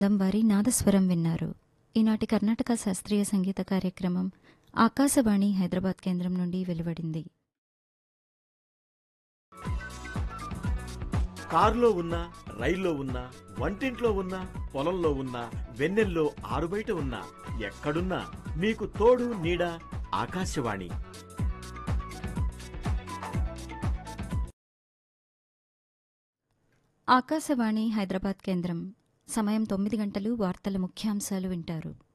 వారి నాదస్వరం విన్నారు ఈనాటి కర్ణాటక శాస్త్రీయ సంగీత కార్యక్రమం ఆకాశవాణి హైదరాబాద్ కేంద్రం నుండి వెలువడింది కారులో ఉన్నా రైల్లో ఉన్నా వంటింట్లో ఉన్నా పొలంలో ఉన్నా వెన్నెల్లో ఆరుబయట ఉన్నా ఎక్కడున్నా మీకు తోడు నీడ ఆకాశవాణి ఆకాశవాణి హైదరాబాద్ కేంద్రం సమయం తొమ్మిది గంటలు వార్తల ముఖ్యాంశాలు వింటారు